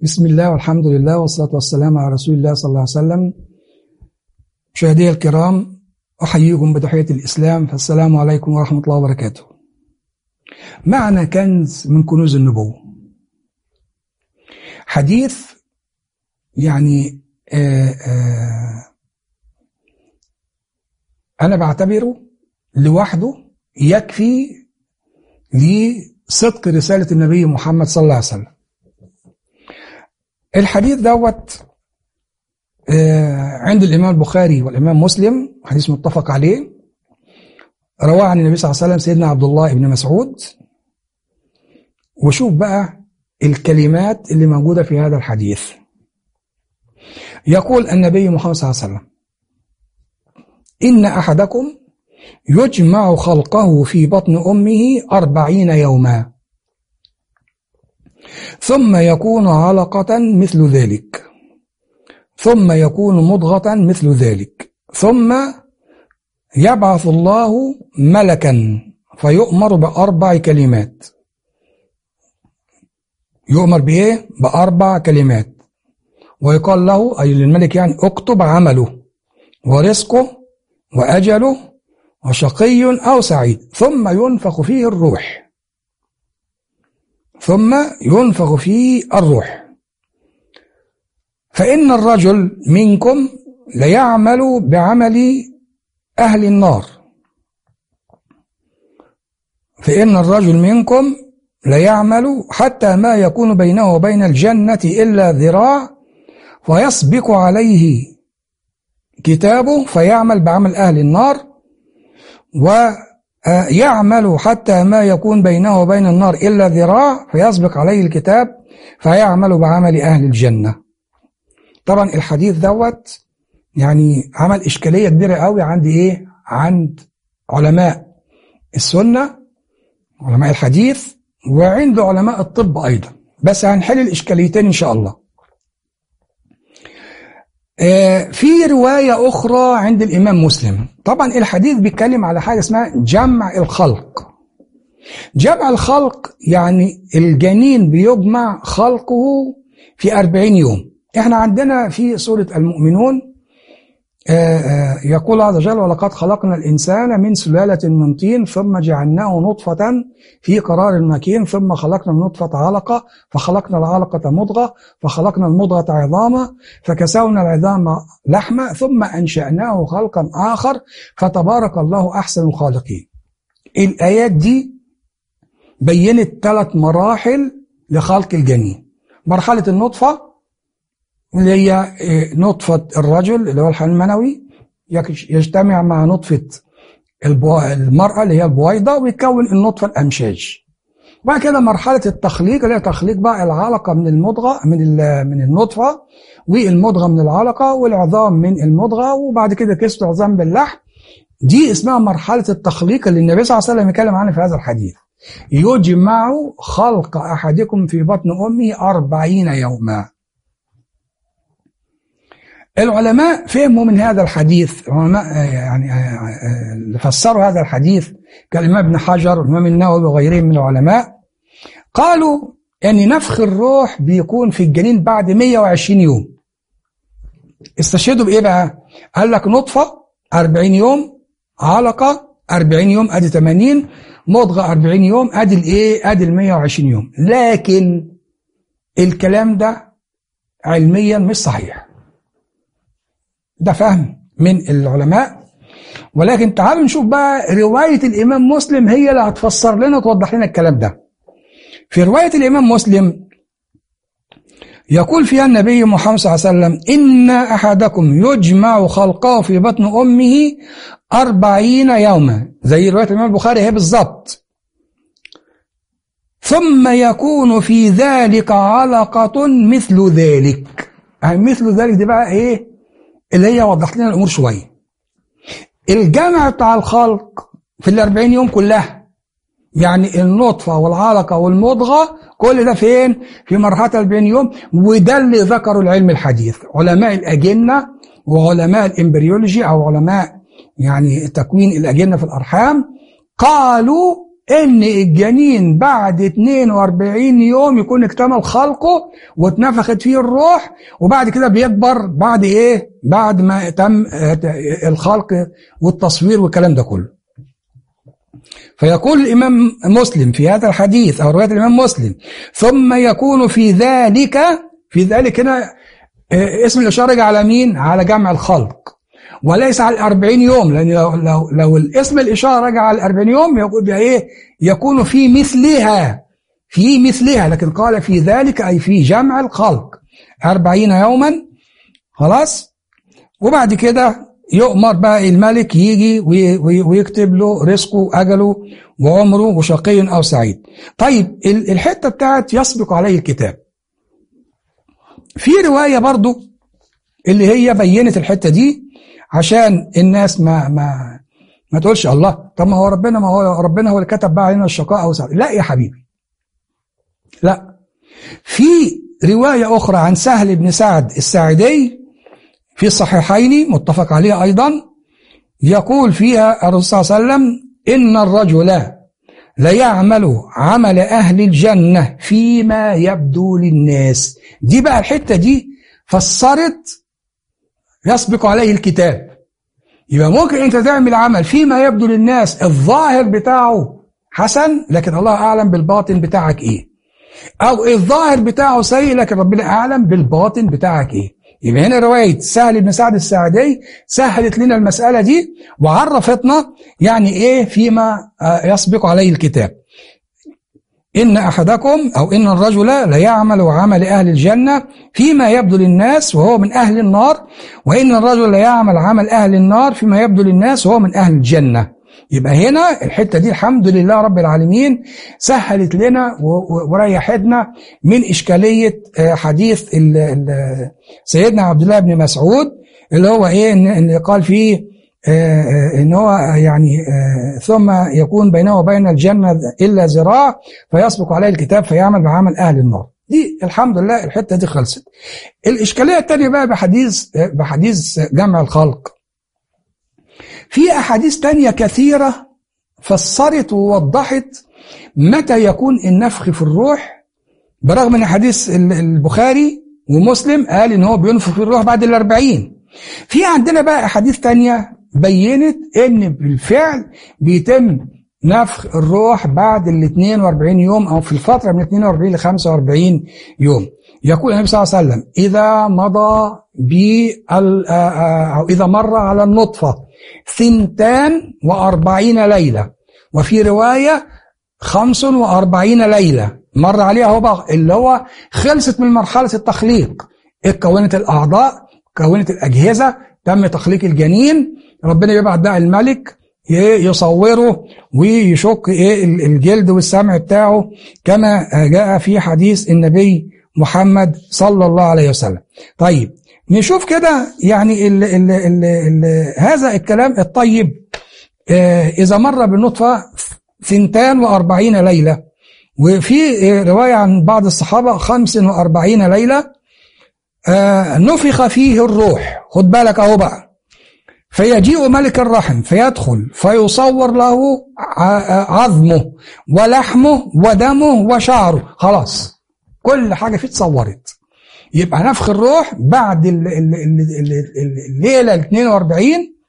بسم الله والحمد لله والصلاة والسلام على رسول الله صلى الله عليه وسلم مشاهدي الكرام أحييكم بتحية الإسلام فالسلام عليكم ورحمة الله وبركاته معنى كنز من كنوز النبوة حديث يعني آآ آآ أنا بعتبره لوحده يكفي لصدق رسالة النبي محمد صلى الله عليه وسلم الحديث دوت عند الإمام البخاري والإمام مسلم حديث متفق عليه رواه عن النبي صلى الله عليه وسلم سيدنا عبد الله بن مسعود وشوف بقى الكلمات اللي موجودة في هذا الحديث يقول النبي محمد صلى الله عليه وسلم إن أحدكم يجمع خلقه في بطن أمه أربعين يوما ثم يكون علقة مثل ذلك ثم يكون مضغة مثل ذلك ثم يبعث الله ملكا فيؤمر بأربع كلمات يؤمر بإيه؟ بأربع كلمات ويقال له أي للملك يعني اكتب عمله ورزقه وأجله وشقي أو سعيد ثم ينفخ فيه الروح ثم ينفخ فيه الروح فإن الرجل منكم ليعمل بعمل أهل النار فإن الرجل منكم ليعمل حتى ما يكون بينه وبين الجنة إلا ذراع ويسبق عليه كتابه فيعمل بعمل أهل النار ويعمل حتى ما يكون بينه وبين النار إلا ذراع فيسبق عليه الكتاب فيعمل بعمل أهل الجنة طبعا الحديث دوت يعني عمل إشكالية كبيرة قوي عند إيه عند علماء السنة علماء الحديث وعند علماء الطب أيضا بس هنحل الإشكاليتين إن شاء الله في رواية أخرى عند الإمام مسلم طبعا الحديث بيتكلم على حاجة اسمها جمع الخلق جمع الخلق يعني الجنين بيجمع خلقه في أربعين يوم احنا عندنا في سورة المؤمنون يقول عز وجل ولقد خلقنا الإنسان من سلالة من طين ثم جعلناه نطفة في قرار مكين ثم خلقنا النطفة علقة فخلقنا العلقة مضغة فخلقنا المضغة عظاما فكسونا العظام لحمة ثم أنشأناه خلقا آخر فتبارك الله أحسن الخالقين الآيات دي بينت ثلاث مراحل لخلق الجنين مرحلة النطفة اللي هي نطفة الرجل اللي هو الحيوان المنوي يجتمع مع نطفة المرأة اللي هي البويضة ويكون النطفة الأمشاج بعد كده مرحلة التخليق اللي هي تخليق بقى العلقة من المضغة من من النطفة والمضغة من العلقة والعظام من المضغة وبعد كده كسر العظام باللحم دي اسمها مرحلة التخليق اللي النبي صلى الله عليه وسلم يتكلم عنها في هذا الحديث يجمع خلق أحدكم في بطن أمه أربعين يوما العلماء فهموا من هذا الحديث العلماء يعني اللي فسروا هذا الحديث كالإمام ابن حجر والإمام النووي وغيرهم من العلماء قالوا أن نفخ الروح بيكون في الجنين بعد 120 يوم استشهدوا بإيه بقى؟ قال لك نطفة 40 يوم علقة 40 يوم أدي 80 مضغة 40 يوم أدي الإيه؟ أدي ال 120 يوم لكن الكلام ده علميا مش صحيح ده فهم من العلماء ولكن تعالوا نشوف بقى رواية الإمام مسلم هي اللي هتفسر لنا وتوضح لنا الكلام ده في رواية الإمام مسلم يقول فيها النبي محمد صلى الله عليه وسلم إن أحدكم يجمع خلقه في بطن أمه أربعين يوما زي رواية الإمام البخاري هي بالظبط ثم يكون في ذلك علقة مثل ذلك يعني مثل ذلك دي بقى إيه اللي هي وضحت لنا الامور شويه الجمع بتاع الخلق في الأربعين يوم كلها يعني النطفة والعلقة والمضغة كل ده فين في مرحلة الأربعين يوم وده اللي ذكره العلم الحديث علماء الأجنة وعلماء الإمبريولوجي أو علماء يعني تكوين الأجنة في الأرحام قالوا ان الجنين بعد 42 يوم يكون اكتمل خلقه واتنفخت فيه الروح وبعد كده بيكبر بعد ايه بعد ما تم الخلق والتصوير والكلام ده كله فيقول الإمام مسلم في هذا الحديث أو رواية الإمام مسلم ثم يكون في ذلك في ذلك هنا اسم الإشارة يجي على مين؟ على جمع الخلق وليس على الأربعين يوم لأن لو, لو, لو الاسم الإشارة رجع على الأربعين يوم يقول إيه؟ يكون في مثلها في مثلها لكن قال في ذلك أي في جمع الخلق أربعين يوما خلاص وبعد كده يؤمر بقى الملك يجي ويكتب له رزقه وأجله وعمره وشقي أو سعيد طيب الحتة بتاعت يسبق عليه الكتاب في رواية برضو اللي هي بينت الحتة دي عشان الناس ما ما ما تقولش الله طب ما هو ربنا ما هو ربنا هو اللي كتب بقى علينا الشقاء او سعيد لا يا حبيبي لا في رواية أخرى عن سهل بن سعد الساعدي في الصحيحين متفق عليه أيضا يقول فيها الرسول صلى الله عليه وسلم إن الرجل ليعمل عمل أهل الجنة فيما يبدو للناس دي بقى الحتة دي فسرت يسبق عليه الكتاب يبقى ممكن أنت تعمل عمل فيما يبدو للناس الظاهر بتاعه حسن لكن الله أعلم بالباطن بتاعك إيه أو الظاهر بتاعه سيء لكن ربنا أعلم بالباطن بتاعك إيه يبقى هنا رواية سهل بن سعد الساعدي سهلت لنا المسألة دي وعرفتنا يعني إيه فيما يسبق عليه الكتاب إن أحدكم أو إن الرجل ليعمل عمل أهل الجنة فيما يبدو للناس وهو من أهل النار وإن الرجل ليعمل عمل أهل النار فيما يبدو للناس وهو من أهل الجنة يبقى هنا الحتة دي الحمد لله رب العالمين سهلت لنا وريحتنا من إشكالية حديث سيدنا عبد الله بن مسعود اللي هو إيه إن قال فيه ان هو يعني ثم يكون بينه وبين الجنة إلا ذراع فيسبق عليه الكتاب فيعمل بعمل أهل النار دي الحمد لله الحتة دي خلصت الإشكالية الثانية بقى بحديث بحديث جمع الخلق في أحاديث تانية كثيرة فسرت ووضحت متى يكون النفخ في الروح برغم ان حديث البخاري ومسلم قال ان هو بينفخ في الروح بعد الأربعين في عندنا بقى أحاديث تانية بينت ان بالفعل بيتم نفخ الروح بعد ال 42 يوم او في الفتره من 42 ل 45 يوم يقول النبي صلى الله عليه وسلم اذا مضى او اذا مر على النطفه ثنتان وأربعين ليله وفي روايه خمس وأربعين ليله مر عليها هو بقى اللي هو خلصت من مرحله التخليق اتكونت الاعضاء كونت الاجهزه تم تخليق الجنين ربنا يبعت بقى الملك يصوره ويشك ايه الجلد والسمع بتاعه كما جاء في حديث النبي محمد صلى الله عليه وسلم طيب نشوف كده يعني ال ال ال ال هذا الكلام الطيب إذا مر بالنطفة ثنتان وأربعين ليلة وفي رواية عن بعض الصحابة خمس وأربعين ليلة نفخ فيه الروح خد بالك أهو بقى فيجيء ملك الرحم فيدخل فيصور له عظمه ولحمه ودمه وشعره خلاص كل حاجة فيه اتصورت يبقى نفخ الروح بعد الليلة ال 42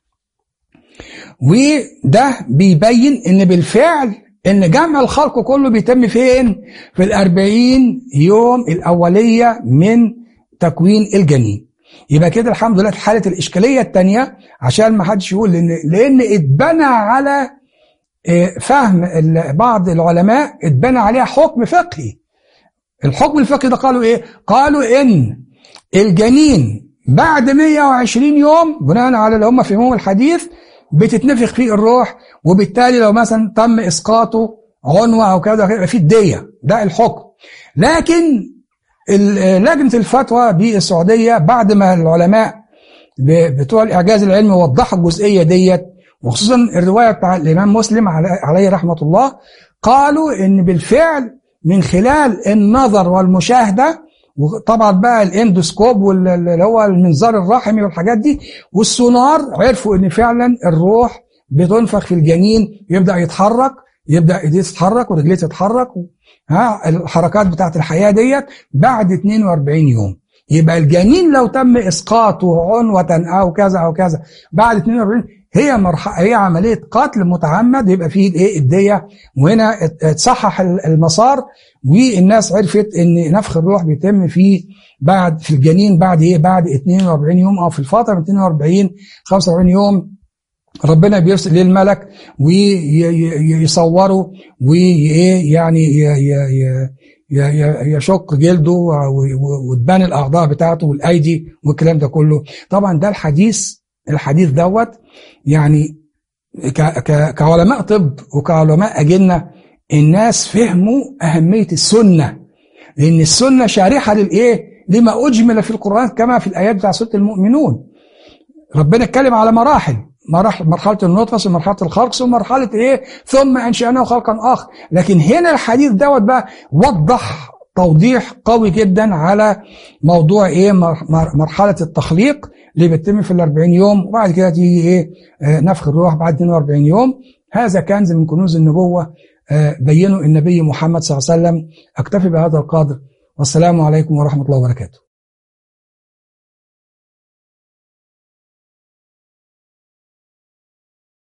وده بيبين ان بالفعل ان جمع الخلق كله بيتم فين في الأربعين يوم الأولية من تكوين الجنين يبقى كده الحمد لله اتحلت الإشكالية الثانية عشان ما حدش يقول لأن, لأن اتبنى على فهم بعض العلماء اتبنى عليها حكم فقهي الحكم الفقهي ده قالوا ايه قالوا ان الجنين بعد 120 يوم بناء على اللي هم فهموه الحديث بتتنفخ فيه الروح وبالتالي لو مثلا تم اسقاطه عنوة او كذا يبقى فيه الدية ده الحكم لكن لجنة الفتوى بالسعودية بعد ما العلماء بتوع الإعجاز العلمي وضحوا الجزئية ديت وخصوصا الرواية بتاع الإمام مسلم عليه رحمة الله قالوا إن بالفعل من خلال النظر والمشاهدة وطبعا بقى الاندوسكوب واللي هو المنظار الرحمي والحاجات دي والسونار عرفوا ان فعلا الروح بتنفخ في الجنين يبدا يتحرك يبدا ايديه تتحرك ورجليه تتحرك ها الحركات بتاعت الحياه ديت بعد 42 يوم يبقى الجنين لو تم اسقاطه عنوه او كذا او كذا بعد 42 هي مرحله هي عمليه قتل متعمد يبقى فيه الايه الديه وهنا اتصحح المسار والناس عرفت ان نفخ الروح بيتم في بعد في الجنين بعد ايه بعد 42 يوم او في الفتره 42 45 يوم ربنا بيرسل للملك ويصوره ويعني يشق جلده وتبان الاعضاء بتاعته والايدي والكلام ده كله طبعا ده الحديث الحديث دوت يعني كعلماء طب وكعلماء اجنه الناس فهموا اهميه السنه لان السنه شارحه للايه لما اجمل في القران كما في الايات بتاع سوره المؤمنون ربنا اتكلم على مراحل مرحلة النطفة ثم مرحلة الخلق ثم مرحلة ايه ثم انشأناه خلقا اخر لكن هنا الحديث دوت بقى وضح توضيح قوي جدا على موضوع ايه مرحلة التخليق اللي بتتم في ال 40 يوم وبعد كده تيجي ايه نفخ الروح بعد 42 يوم هذا كنز من كنوز النبوة بينه النبي محمد صلى الله عليه وسلم اكتفي بهذا القدر والسلام عليكم ورحمة الله وبركاته